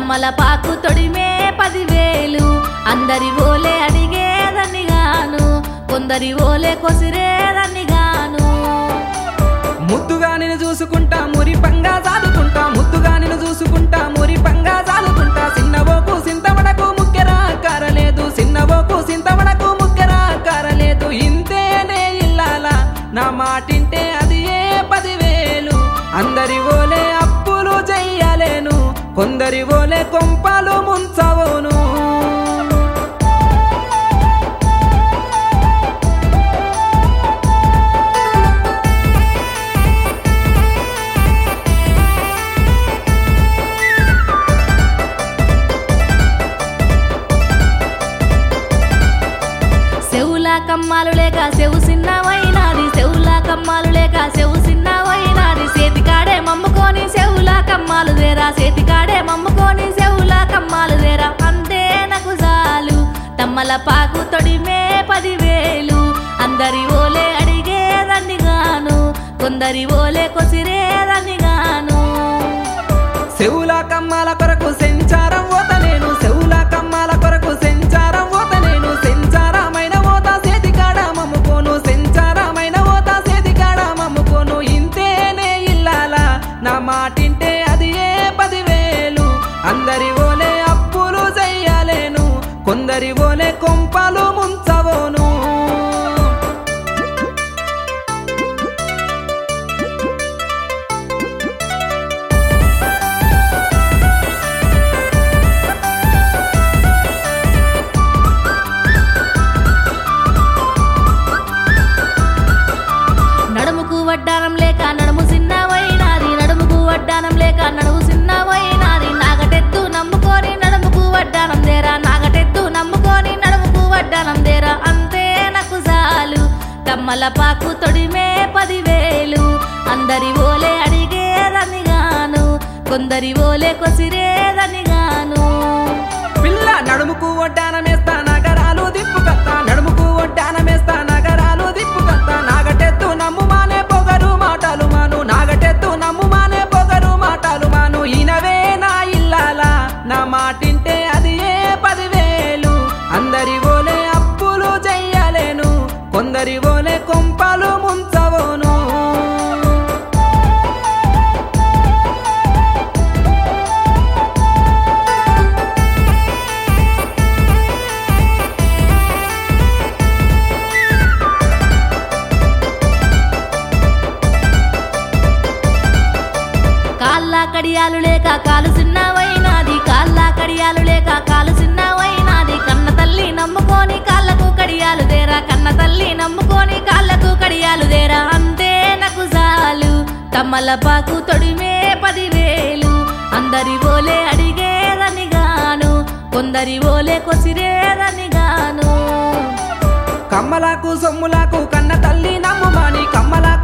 తమలపాకు తొడిమే పదివేలు అందరి ఓలే అడిగేదని గాను కొందరి ఓలే కొసిరేదని గాను ముద్దుగా నేను చూసుకుంటా మురి పంగా చాలుకుంటా ముద్దుగా నేను చూసుకుంటా మురి పంగా చాలుకుంటా చిన్నబోకు సింతమడకు ముక్కెరా కారలేదు చిన్నబోకు సింతమడకు ముక్కెరా కారలేదు ఇంతేనే ఇల్లాల నా మాటింటే అది ఏ పదివేలు అందరి ఓలే అప్పులు చెయ్యలేను కొందరి ఓలే కొంపలు ముంచవోను చెవులా కమ్మాలు లేక చెవు చిన్నవైనాది చెవులా కమ్మాలు లేక చెవు చిన్నవైనాది చేతికాడే మమ్ముకొని చెవులా కమ్మాలు దేరా చేతికాడే మమ్ముకొని చెవులా కమ్మాలు దేరా అంతే నాకు చాలు తమ్మల పాకు తొడిమే పదివేలు అందరి ఓలే అడిగేదాన్ని గాను కొందరి ఓలే కొసిరేదాన్ని గాను చెవుల కమ్మాల కొరకు సెంచారం ఓత నేను చెవుల కమ్మాల కొరకు సెంచారం ఓత నేను సెంచారమైన ఓత చేతికాడ మమ్ముకోను సెంచారమైన ఓత చేతికాడ మమ్ముకోను ఇంతేనే ఇల్లాల నా మాటింటే అది ఏ పదివేలు అందరి ఓలే అప్పులు చెయ్యలేను కొందరి ఓలే కొంపలు ముంచవోను నడుముకు వడ్డానం లేక నడుము చిన్నవైనాది నడుముకు వడ్డానం లేక నడుము చిన్నవైనాది నాగటెత్తు నమ్ముకొని నడుముకు వడ్డానం దేరా నాగటెత్తు నమ్ముకొని నడుముకు వడ్డానం దేరా అంతే నాకు చాలు తమ్మల పాకు తొడిమే పదివేలు అందరి ఓలే అడిగేదని గాను కొందరి ఓలే కొసిరేదని గాను పిల్ల నడుముకు ఒడ్డానమేస్తా నగరాలు దిప్పుకత్తా నడుముకు ఒడ్డానమేస్తా నగరాలు దిప్పుకత్తా నాగటెత్తు నమ్ము మానే పొగరు మాటలు మాను నాగటెత్తు నమ్ము మానే పొగరు మాటలు మాను ఈనవే నా ఇల్లాల నా మాటింటే అది ఏ పదివేలు అందరి ఓలే అప్పులు చెయ్యలేను కొందరి ఓలే కొంపలు ముంచవోను కాళ్ళ కడియాలు లేక కాలు చిన్నవైనాది కాళ్ళ కడియాలు లేక కాలు చిన్నవైనాది కన్న తల్లి నమ్ముకొని కాళ్ళకు కడియాలు దేరా కన్న తల్లి నమ్ముకొని కాళ్ళకు కడియాలు దేరా అంతే నాకు చాలు తమ్మల పాకు తొడిమే పదివేలు అందరి ఓలే అడిగేదని గాను కొందరి ఓలే కొసిరేదని గాను కమ్మలకు సొమ్ములకు కన్న తల్లి నమ్ముమాని కమ్మలకు